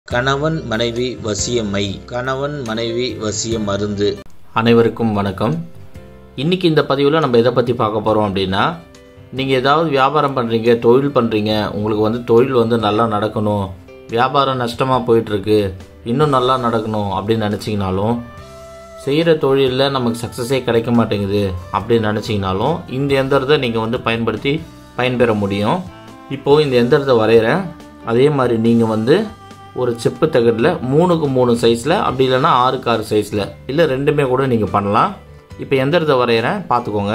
கணவன் மனைவி வசியமை கணவன் மனைவி வசிய மருந்து அனைவருக்கும் வணக்கம் இன்றைக்கி இந்த பதிவில் நம்ம எதை பற்றி பார்க்க போகிறோம் அப்படின்னா நீங்கள் ஏதாவது வியாபாரம் பண்ணுறீங்க தொழில் பண்ணுறீங்க உங்களுக்கு வந்து தொழில் வந்து நல்லா நடக்கணும் வியாபாரம் நஷ்டமாக போயிட்டுருக்கு இன்னும் நல்லா நடக்கணும் அப்படின்னு நினச்சிங்கனாலும் செய்கிற தொழிலில் நமக்கு சக்ஸஸே கிடைக்க மாட்டேங்குது அப்படின்னு நினச்சிங்கனாலும் இந்த எந்திரத்தை நீங்கள் வந்து பயன்படுத்தி பயன்பெற முடியும் இப்போது இந்த எந்திரத்தை வரைகிறேன் அதே மாதிரி நீங்கள் வந்து ஒரு செப்பு தகடில் மூணுக்கு மூணு சைஸில் அப்படி இல்லைன்னா ஆறுக்கு ஆறு சைஸில் இல்லை ரெண்டுமே கூட நீங்கள் பண்ணலாம் இப்போ எந்திரத்தை வரைகிறேன் பார்த்துக்கோங்க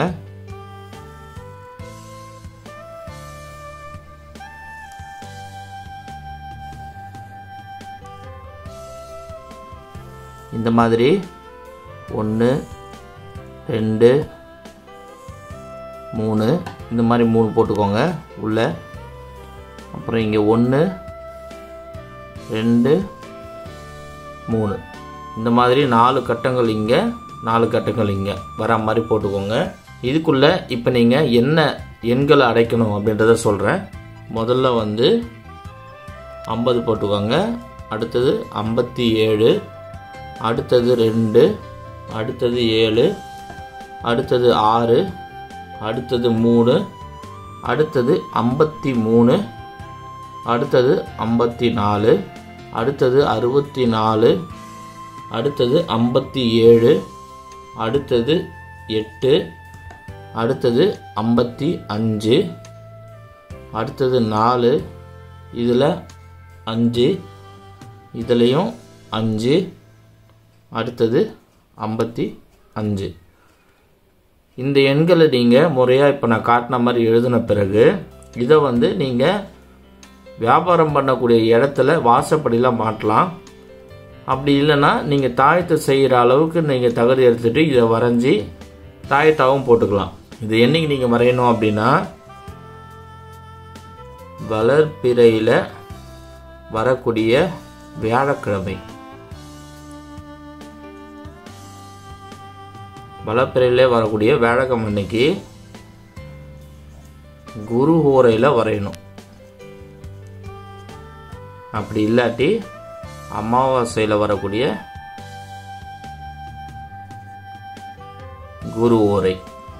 இந்த மாதிரி ஒன்று ரெண்டு மூணு இந்த மாதிரி மூணு போட்டுக்கோங்க உள்ள அப்புறம் இங்கே ஒன்று ரெண்டு மூணு இந்த மாதிரி நாலு கட்டங்கள் இங்கே நாலு கட்டங்கள் இங்கே வர மாதிரி போட்டுக்கோங்க இதுக்குள்ளே இப்போ நீங்கள் என்ன எண்களை அடைக்கணும் அப்படின்றத சொல்கிறேன் முதல்ல வந்து ஐம்பது போட்டுக்கோங்க அடுத்தது ஐம்பத்தி ஏழு அடுத்தது ரெண்டு அடுத்தது ஏழு அடுத்தது ஆறு அடுத்தது மூணு அடுத்தது ஐம்பத்தி மூணு அடுத்தது ஐம்பத்தி நாலு அடுத்தது அறுபத்தி நாலு அடுத்தது ஐம்பத்தி ஏழு அடுத்தது எட்டு அடுத்தது ஐம்பத்தி அஞ்சு அடுத்தது நாலு இதில் அஞ்சு இதுலேயும் அஞ்சு அடுத்தது ஐம்பத்தி அஞ்சு இந்த எண்களை நீங்கள் முறையாக இப்போ நான் காட்டின மாதிரி எழுதின பிறகு இதை வந்து நீங்கள் வியாபாரம் பண்ணக்கூடிய இடத்துல வாசப்படியில் மாட்டலாம் அப்படி இல்லைன்னா நீங்கள் தாயத்தை செய்கிற அளவுக்கு நீங்கள் தகுதி எடுத்துகிட்டு இதை வரைஞ்சி தாயத்தாகவும் போட்டுக்கலாம் இது என்னைக்கு நீங்கள் வரையணும் அப்படின்னா வளர்பிறையில் வரக்கூடிய வியாழக்கிழமை வளர்பிறையில் வரக்கூடிய வியாழக்கிழமை அன்னைக்கு குரு ஹோரையில் வரையணும் அப்படி இல்லாட்டி அமாவாசையில் வரக்கூடிய குரு ஓரை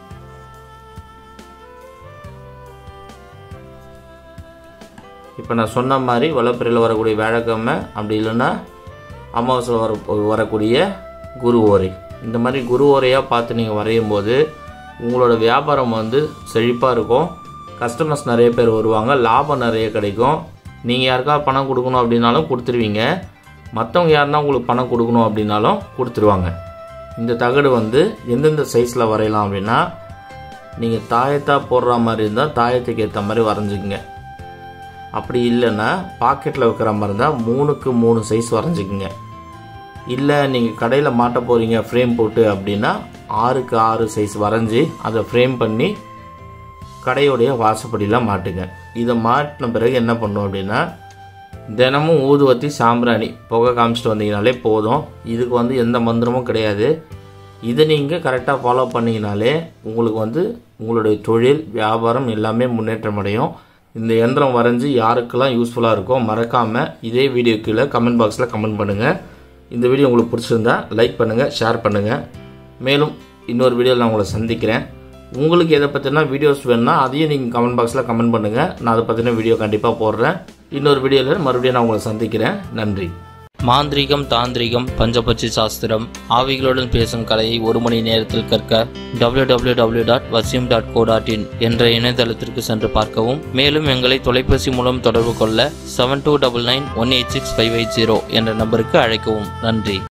இப்போ நான் சொன்ன மாதிரி வளப்பிறையில் வரக்கூடிய வியாழக்கிழமை அப்படி இல்லைன்னா அமாவாசை வர வரக்கூடிய குரு ஓரை இந்த மாதிரி குரு ஓரையாக பார்த்து நீங்கள் வரையும் போது உங்களோட வியாபாரம் வந்து செழிப்பாக இருக்கும் கஸ்டமர்ஸ் நிறைய பேர் வருவாங்க லாபம் நிறைய கிடைக்கும் நீங்கள் யாருக்காவது பணம் கொடுக்கணும் அப்படின்னாலும் கொடுத்துருவீங்க மற்றவங்க யாருன்னா உங்களுக்கு பணம் கொடுக்கணும் அப்படின்னாலும் கொடுத்துருவாங்க இந்த தகடு வந்து எந்தெந்த சைஸில் வரையலாம் அப்படின்னா நீங்கள் தாயத்தாக போடுற மாதிரி இருந்தால் தாயத்துக்கு ஏற்ற மாதிரி வரைஞ்சிக்கங்க அப்படி இல்லைன்னா பாக்கெட்டில் வைக்கிற மாதிரி இருந்தால் மூணுக்கு மூணு சைஸ் வரைஞ்சிக்கங்க இல்லை நீங்கள் கடையில் மாட்ட போகிறீங்க ஃப்ரேம் போட்டு அப்படின்னா ஆறுக்கு ஆறு சைஸ் வரைஞ்சி அதை ஃப்ரேம் பண்ணி கடையோடைய வாசப்படியில் மாட்டுங்க இதை மாட்டின பிறகு என்ன பண்ணும் அப்படின்னா தினமும் ஊதுவத்தி சாம்பிராணி புகை காமிச்சிட்டு வந்தீங்கனாலே போதும் இதுக்கு வந்து எந்த மந்திரமும் கிடையாது இதை நீங்கள் கரெக்டாக ஃபாலோ பண்ணிங்கனாலே உங்களுக்கு வந்து உங்களுடைய தொழில் வியாபாரம் எல்லாமே முன்னேற்றம் அடையும் இந்த எந்திரம் வரைஞ்சி யாருக்கெல்லாம் யூஸ்ஃபுல்லாக இருக்கோ மறக்காமல் இதே வீடியோ கீழே கமெண்ட் பாக்ஸில் கமெண்ட் பண்ணுங்கள் இந்த வீடியோ உங்களுக்கு பிடிச்சிருந்தா லைக் பண்ணுங்கள் ஷேர் பண்ணுங்கள் மேலும் இன்னொரு வீடியோவில் நான் உங்களை சந்திக்கிறேன் உங்களுக்கு எதை பற்றினா வீடியோஸ் வேணும்னா அதையும் நீங்கள் கமெண்ட் பாக்ஸில் கமெண்ட் பண்ணுங்கள் நான் அதை பற்றின வீடியோ கண்டிப்பாக போடுறேன் இன்னொரு வீடியோவில் மறுபடியும் நான் உங்களை சந்திக்கிறேன் நன்றி மாந்திரீகம் தாந்திரிகம் பஞ்சபட்சி சாஸ்திரம் ஆவிகளுடன் பேசும் கலையை ஒரு மணி நேரத்தில் கற்க W W W dot Vasiyam dot co dot in என்ற இணையதளத்திற்கு சென்று பார்க்கவும் மேலும் எங்களை தொலைபேசி மூலம் தொடர்பு கொள்ள seven two double nine one eight six five eight zero என்ற நம்பருக்கு அழைக்கவும் நன்றி